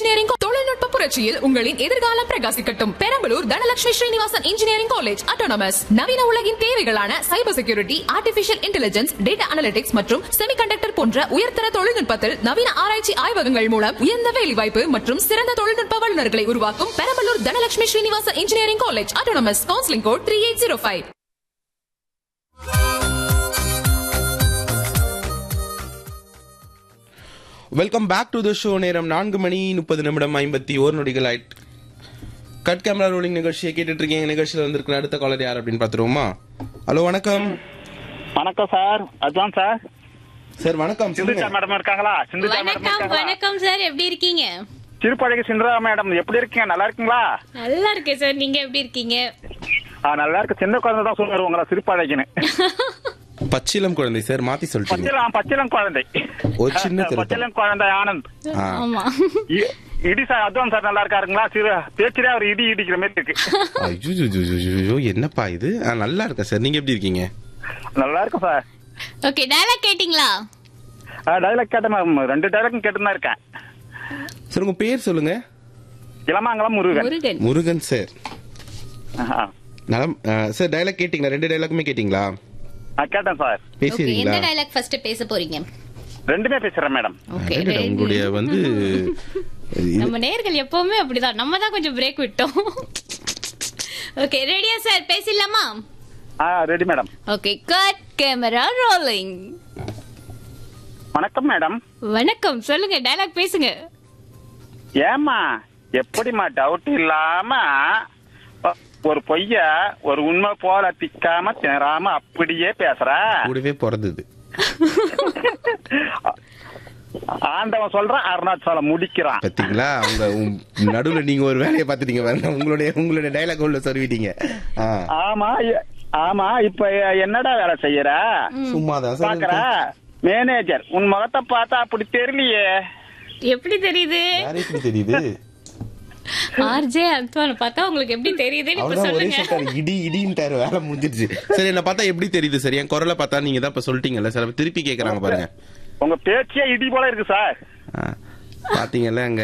Engineering தொழில்நுட்ப புரட்சியில் உங்களின் எதிர்காலம் பிரகாசிக்கட்டும் Perambalur Dhanalakshmi Srinivasan engineering college autonomous நவீன உலகின் தேவைகளான cyber security artificial intelligence data analytics மற்றும் செமிகண்டக்டர் போன்ற உயர்தர தொழில்நுட்பத்தில் நவீன ஆராய்ச்சி ஆய்வகங்கள் மூலம் உயர்ந்த வேலைவாய்ப்பு மற்றும் சிறந்த தொழில்நுட்ப வல்லுநர்களை உருவாக்கும் Perambalur Dhanalakshmi Srinivasan engineering college autonomous counselling code three eight zero five welcome back to the show நேரம் நான்கு மணி முப்பது நிமிடம் ஐம்பத்தி ஓர் நொடிகள் ஆயிட்டு கட் கேமரா ரோலிங் நிகழ்ச்சியை கேட்டுட்டு இருக்கீங்க நிகழ்ச்சியில் வந்திருக்கிற அடுத்த காலர் யார் அப்படின்னு பார்த்துருவோமா ஹலோ வணக்கம் வணக்கம் சார் அதான் சார் சார் வணக்கம் சிந்துஜா சொல்லுங்க மேடம் இருக்காங்களா சிந்துஜா மேடம் வணக்கம் இருக்காங்களா வணக்கம் சார் எப்படி இருக்கீங்க திருப்பழகி சிந்துஜா மேடம் எப்படி இருக்கீங்க நல்லா இருக்கீங்களா நல்லா இருக்கேன் சார் நீங்க எப்படி இருக்கீங்க ஆ, நல்லா இருக்கு சின்ன குழந்தை தான் சொல்லுவாரு உங்களை திருப்பழகின்னு பச்சிலம் குழந்தை சார் மாத்தி சொல்லிட்டீங்க பச்சிலம் பச்சிலம் குழந்தை ஒரு சின்ன திருத்தம். பச்சிலம் குழந்தை ஆனந்த் ஆ. ஆமா இ- இடி சார் அத்வான் சார் நல்லா இருக்காருங்களா சிறு பேச்சிலே அவர் இடி இடிக்கிற மாதிரி இருக்கு ஐயோ என்னப்பா இது ஆ, நல்லா இருக்கேன் சார் நீங்க எப்படி இருக்கீங்க நல்லா இருக்கும் சார் ஓகே டயலாக் கேட்டிங்களா டைலாக் கேட்டேன் மேம் ரெண்டு டைலாக்கும் கேட்டு தான் இருக்கேன் சார் உங்க பேர் சொல்லுங்க இளமாங்கலம் முருகன் முருகன் முருகன் சார் ஆஹா. நலம் ஆ, சார் டைலாக் கேட்டிங்களா ரெண்டு டைலாக்குமே கேட்டிங்களா ஆ, கேட்டேன் சார் ஓகே எந்த பேசிடுறீங்களா டயலாக் ஃபர்ஸ்ட் பேச போறீங்க ரெண்டுமே பேசுறேன் மேடம் ஓகே அடடட, உங்களுடைய வந்து இது- நம்ம நேர்கள் எப்பவுமே அப்படிதான் நம்ம தான் கொஞ்சம் பிரேக் விட்டோம் ஓகே ரெடியா சார் பேசிடலாமா ஆ ready madam okay cut camera rolling வணக்கம் மேடம் வணக்கம் சொல்லுங்க டயலாக் பேசுங்க ஏமா எப்படிம்மா டவுட் இல்லாம அ, ஒரு பொய்ய ஒரு உண்மை போல திக்காம திணறாம அப்படியே பேசுற கூடவே பிறந்தது ஆண்டவன் சொல்றான் அருணாச்சலம் முடிக்கிறான் பாத்தீங்களா அவங்க உம் நடுவுல நீங்க ஒரு வேலையை பாத்துட்டீங்க பாருங்க உங்களுடைய உங்களுடைய டைலாக் உள்ள சொல்லிட்டீங்க ஆ. ஆமா எ- ஆமா இப்ப என்னடா வேலை செய்யற சும்மாதான் சார் பாக்குற மேனேஜர் உன் முகத்தை பார்த்தா அப்படி தெரியலையே எப்படி தெரியுது யார் எப்படி தெரியுது ஆர்ஜே அத்வான் பார்த்தா உங்களுக்கு எப்படி தெரியுதுன்னு இப்ப அவ்வளவுதான் ஒரே சொல்லுங்க சொல்லிட்டாரு இடி இடின்ட்டாரு வேலை முடிஞ்சிருச்சு சரி என்ன பார்த்தா எப்படி தெரியுது சரி என் குரலை பார்த்தா நீங்க தான் இப்ப சொல்லிட்டீங்கல்ல சார் திருப்பி கேக்குறாங்க பாருங்க உங்க பேச்சே இடி போல இருக்கு சார் ஆ. பாத்தீங்கல்ல அங்க